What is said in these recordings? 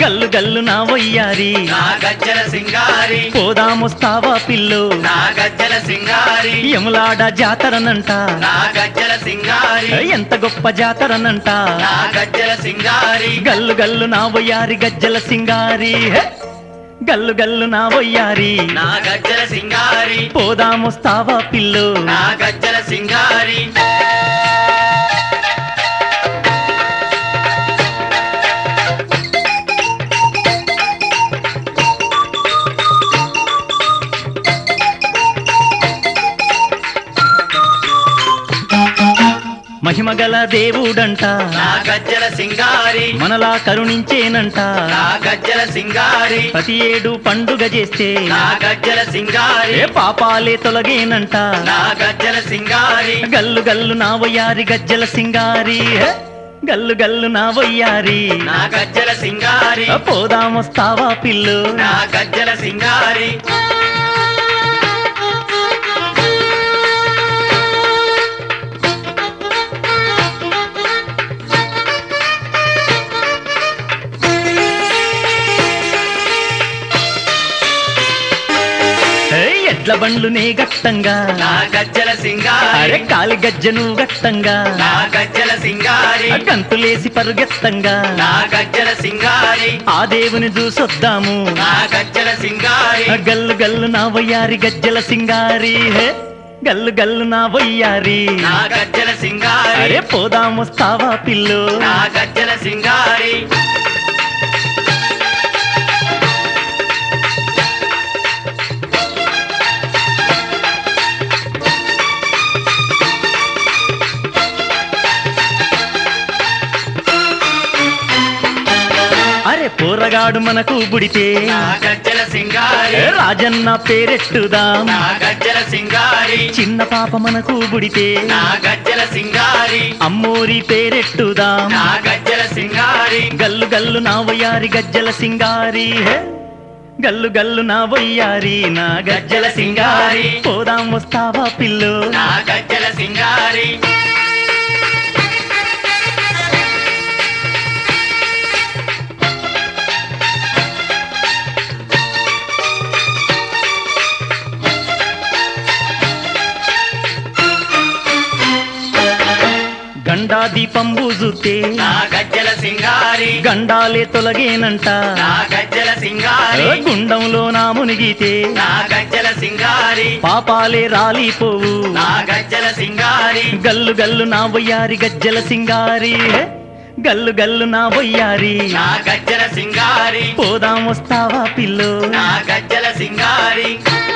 గల్లు గల్లు నా వయ్యారి నా గజ్జల సింగారి పోదామొస్తావా పిల్లు నా గజ్జల సింగారి యములాడ జాతరనంట నా గజ్జల సింగారి ఎంత గొప్ప జాతరనంట నా గజ్జల సింగారి గల్లు గల్లు నా వయ్యారి గజ్జల సింగారి హే! గల్లు గల్లు నా వయ్యారి నా గజ్జల సింగారి పోదామొస్తావా పిల్లు నా గజ్జల సింగారి మహిమగల దేవుడంట నా గజ్జల సింగారి మనలా కరుణించేనంట నా గజ్జల సింగారి ప్రతి ఏడు పండుగ చేస్తే నా గజ్జల సింగారి ఏ పాపాలే తొలగేనంట నా గజ్జల సింగారి గల్లు గల్లు నా వయ్యారి గజ్జల సింగారి హే! గల్లు గల్లు నా వయ్యారి నా గజ్జల సింగారి పోదామొస్తావా పిల్లు నా గజ్జల సింగారి హే, ఎడ్ల బండ్లు నే గట్టంగా నా గజ్జల అరే సింగారి కాలి గజ్జను గట్టంగా నా గజ్జల సింగారి గంతులేసి పరుగెత్తంగా నా గజ్జల సింగారి ఆ దేవుని చూసొద్దాము నా గజ్జల సింగారి గల్లు గల్లు నా వయ్యారి గజ్జల సింగారి హే! గల్లు గల్లు నా వయ్యారి నా గజ్జల సింగారి అరే పోదామొస్తావా పిల్లు నా గజ్జల సింగారి అరే పోరగాడు మనకు బుడితే నా గజ్జల సింగారి ఏ రాజన్న పేరెట్టుదాం నా గజ్జల సింగారి చిన్న పాప మనకు బుడితే నా గజ్జల సింగారి అమ్మోరి పేరెట్టుదాం నా గజ్జల సింగారి గల్లు గల్లు నా వయ్యారి గజ్జల సింగారి హే! గల్లు గల్లు నా వయ్యారి నా గజ్జల సింగారి పోదాం వస్తావా పిల్లు నా గజ్జల సింగారి గండా దీపంబు జుతే నా గజ్జల సింగారి గండాలే తొలగేనంట నా గజ్జల సింగారి ఏ గుండంలో నా మునిగితే నా గజ్జల సింగారి పాపాలే రాలిపోవు నా గజ్జల సింగారి గల్లు గల్లు నా వయ్యారి గజ్జల సింగారి హే! గల్లు గల్లు నా వయ్యారి నా గజ్జల సింగారి పోదాం వస్తావా పిల్లు నా గజ్జల సింగారి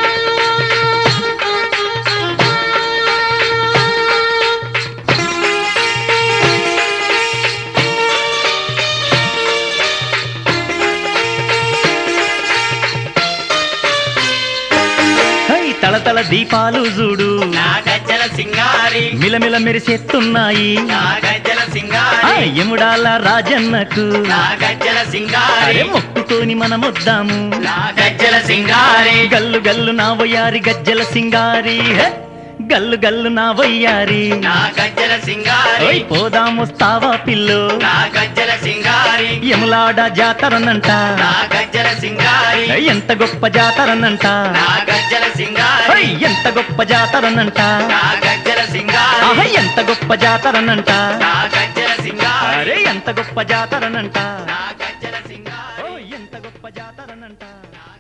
హై తలతల దీపాలు చూడు నా గజ్జల సింగారి మిలమిల మెరిసెత్తున్నాయి నా గజ్జల ఆ సింగారి యముడాల రాజన్నకు నా గజ్జల సింగారి అరే మొక్కుతోని మనమొద్దాము నా గజ్జల సింగారి గల్లు గల్లు నా వయ్యారి గజ్జల సింగారి హే! గల్లు గల్లు నా వయ్యారి నా గజ్జల సింగారి ఓయ్ పోదాం వస్తావా పిల్లు నా గజ్జల సింగారి యములాడ జాతరనంట నా గజ్జల సింగారి ఏయ్, ఎంత గొప్ప జాతరనంట నా గజ్జల సింగారి ఏయ్, ఎంత గొప్ప జాతరనంట నా గజ్జల సింగారి ఆహా ఎంత గొప్ప జాతరనంట నా గజ్జల సింగారి అరే ఎంత గొప్ప జాతరనంట